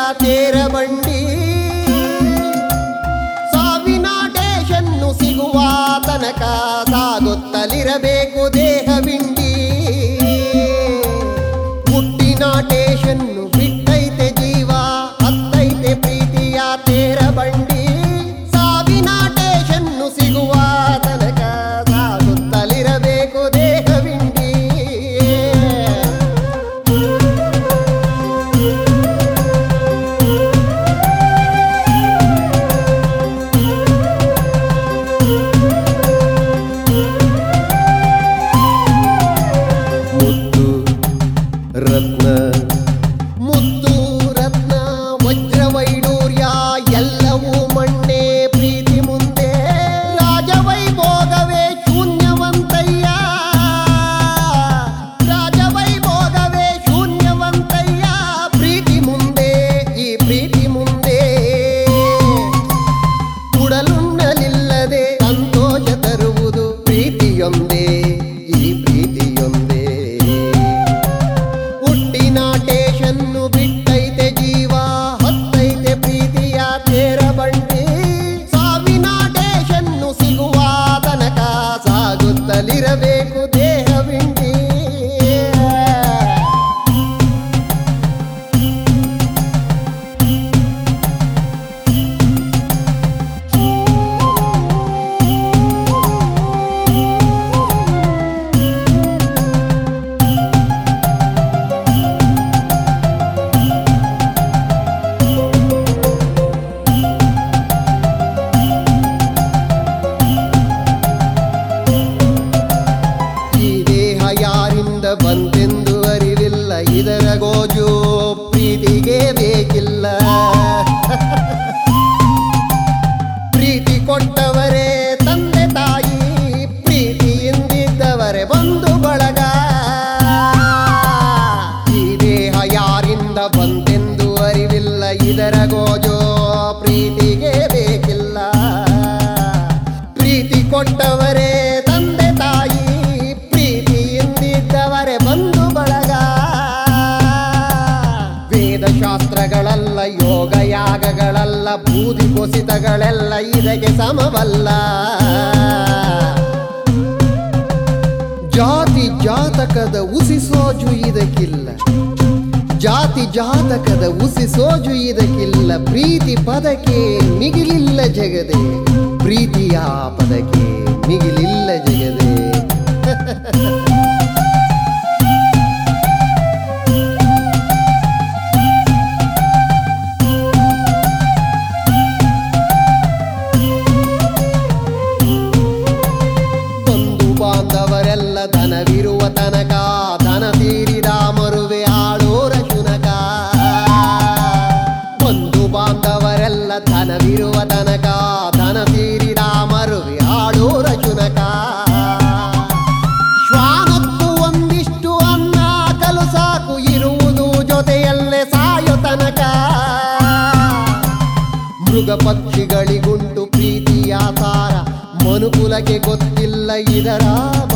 ತೇರ ಬಂಡಿ ಸಾವಿನ ಟೇಷನ್ನು ಸಿಗುವ ತನಕ ಸಾಗುತ್ತಲಿರಬೇಕು ದೇಹವಿಂಡಿ ಹುಟ್ಟಿನ ಟೇಷನ್ನು ಬಿಟ್ಟೈತೆ ಜೀವ ಹತ್ತೈತೆ ಪ್ರೀತಿಯ ತೇರ ಬಂಡಿ ಸಾವಿನ ಟೇಷನ್ನು ಸಿಗುವ ತನಕ ಸಾಗುತ್ತಲಿರಬೇಕು ದೇಹವಿಂಡಿ ಮುತ್ತು ರತ್ನ ಮುತ್ತು ರತ್ನ ವಜ್ರ ವೈಡೂರ್ಯ ಎಲ್ಲವೂ ಮಣ್ಣೆ ಪ್ರೀತಿ ಮುಂದೆ ರಾಜವೈಭೋಗವೇ ಶೂನ್ಯವಂತಯ್ಯ ರಾಜವೈಭೋಗವೇ ಶೂನ್ಯವಂತಯ್ಯ ಪ್ರೀತಿ ಮುಂದೆ ಈ ಪ್ರೀತಿ ಮುಂದೆ ಉಡಲುಣ್ಣಲಿಲ್ಲದೆ ಸಂತೋಷ ತರುವುದು ಪ್ರೀತಿಯೊಂದೇ ಈ ಪ್ರೀತಿಯೊಂದೇ ಹುಟ್ಟಿನ ಟೇಷನ್ನು ಬಿಟ್ಟೈತೆ ಜೀವ ಹೊತ್ತೈತೆ ಪ್ರೀತಿಯ ತೇರ ಬಂಡಿ ಸಾವಿನ ಟೇಷನ್ನು ಸಿಗುವ ತನಕ ಸಾಗುತ್ತಲಿರಬೇಕು ದೇಹವಿಂಡಿ ಈ ದೇಹ ಯಾರಿಂದ ಬಂತೆಂದು ಅರಿವಿಲ್ಲ ಇದರ ಗೋಜು ಪ್ರೀತಿಗೆ ಬೇಕಿಲ್ಲ ಪ್ರೀತಿ ಕೊಟ್ಟವರೇ ತಂದೆ ತಾಯಿ ಪ್ರೀತಿಯಿಂದಿದ್ದವರೇ ಬಂಧು ಬಳಗ ಈ ದೇಹ ಯಾರಿಂದ ಬಂತೆಂದು ಅರಿವಿಲ್ಲ ಇದರ ಗೋಜೋ ಪ್ರೀತಿಗೆ ಬೇಕಿಲ್ಲ ಪ್ರೀತಿ ಕೊಟ್ಟವರೇ ತಂದೆ ತಾಯಿ ಪ್ರೀತಿಯಿಂದಿದ್ದವರೇ ಬಂಧು ಬಳಗ ವೇದಶಾಸ್ತ್ರಗಳಲ್ಲ ಯೋಗ ಯಾಗಗಳಲ್ಲ ಬೂದಿ ಕುಸಿತಗಳೆಲ್ಲ ಇದಕ್ಕೆ ಸಮವಲ್ಲ ಜಾತಿ ಜಾತಕದ ಉಸಿ ಸೋಜು ಇದಕ್ಕಿಲ್ಲ ಜಾತಿ ಜಾತಕದ ಉಸಿ ಸೋಜು ಇದಕ್ಕಿಲ್ಲ ಪ್ರೀತಿ ಪದಕ್ಕೆ ಮಿಗಿಲಿಲ್ಲ ಜಗದೆ ಪ್ರೀತಿಯ ಪದಕ್ಕೆ ಮಿಗಿಲಿಲ್ಲ ಜಗದೆ ಬಂಧು ಬಾಂಧವರೆಲ್ಲ ಧನವಿರುವ ತನಕ ಧನ ತೀರಿದ ಮರುವೆ ಆಳೋರ ಶುನಕ ಬಂಧು ಬಾಂಧವರೆಲ್ಲ ಧನವಿರುವ ತನಕ ಧನ ತೀರಿದ ಮರುವೆ ಆಳೋರ ಶುನಕ ಶ್ವಾನಕ್ಕೂ ಒಂದಿಷ್ಟು ಅನ್ನ ಕಲು ಸಾಕು ಇರುವುದು ಜೊತೆಯಲ್ಲೇ ಸಾಯೋ ತನಕ ಮೃಗ ಪಕ್ಷಿಗಳಿಗುಂಟು ಪ್ರೀತಿಯ ಸಾರ ಮನುಕುಲಕ್ಕೆ ಗೊತ್ತಿಲ್ಲ ಇದರ